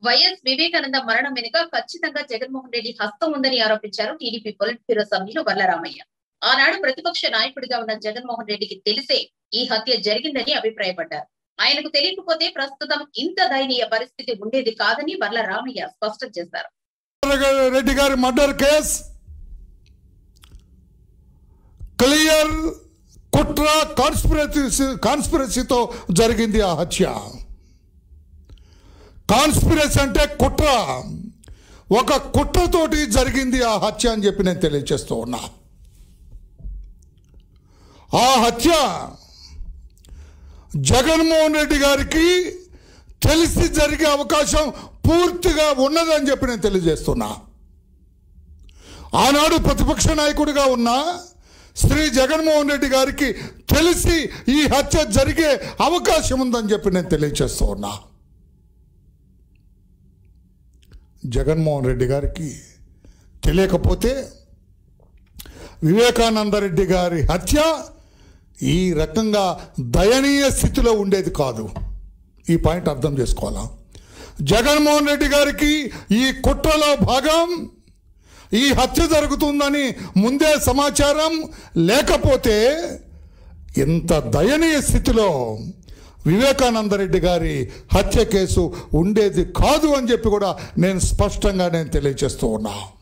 YS Vivekananda మరణం వెనుక ఖచ్చితంగా జగన్మోహన్ రెడ్డి హస్తం ఉందని ఆరోపించారు టీడీపీ పొలిట్ బ్యూరో సభ్యులు వల్లరామయ్య ఆనాడు ప్రతిపక్ష నాయకుడిగా ఉన్న జగన్మోహన్ రెడ్డికి తెలిసే ఈ హత్య జరిగిందని అభిప్రాయపడ్డారు ఆయనకు తెలియకపోతే ప్రస్తుతం ఇంత దయనీయ పరిస్థితి ఉండేది కాదని వర్ల రామయ్య స్పష్టం చేశారు రెడ్డి గారి మర్డర్ కేస్ క్లియర్ కుట్ర కాన్స్పిరసీ కాన్స్పిరసీతో జరిగింది ఆ హత్య కాన్స్పిరసీ అంటే కుట్ర ఒక కుట్రతోటి జరిగింది ఆ హత్య అని చెప్పి నేను తెలియజేస్తూ ఉన్నా ఆ హత్య జగన్మోహన్ రెడ్డి గారికి తెలిసి జరిగే అవకాశం పూర్తిగా ఉన్నదని చెప్పి నేను తెలియజేస్తున్నా ఆనాడు ప్రతిపక్ష నాయకుడిగా ఉన్న శ్రీ జగన్మోహన్ రెడ్డి గారికి తెలిసి ఈ హత్య జరిగే అవకాశం ఉందని చెప్పి నేను తెలియజేస్తూ ఉన్నా జగన్మోహన్ రెడ్డి గారికి తెలియకపోతే వివేకానంద రెడ్డి గారి హత్య ఈ రకంగా దయనీయ స్థితిలో ఉండేది కాదు ఈ పాయింట్ అర్థం చేసుకోవాలా జగన్మోహన్ రెడ్డి గారికి ఈ కుట్రలో భాగం ఈ హత్య జరుగుతుందని ముందే సమాచారం లేకపోతే ఇంత దయనీయ స్థితిలో వివేకానందరెడ్డి గారి హత్య కేసు ఉండేది కాదు అని చెప్పి కూడా నేను స్పష్టంగా నేను తెలియజేస్తూ ఉన్నా